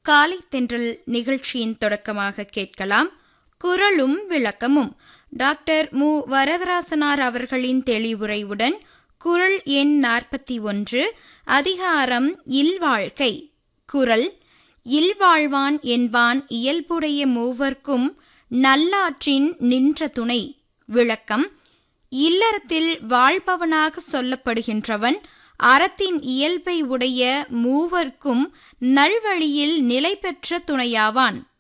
காலை தென்றல் நிகழ்ச்சியின் தொடக்கமாக கேட்கலாம் குரலும் விளக்கமும் டாக்டர் மு வரதராசனார் அவர்களின் தெளிவுரையுடன் குரல் எண் நாற்பத்தி ஒன்று அதிகாரம் இல்வாழ்க்கை குரல் இல்வாழ்வான் என்பான் இயல்புடைய மூவர்க்கும் நல்லாற்றின் நின்ற துணை விளக்கம் இல்லறத்தில் வாழ்பவனாக சொல்லப்படுகின்றவன் அறத்தின் இயல்பை உடைய மூவர்க்கும் நல்வழியில் நிலை பெற்ற துணையாவான்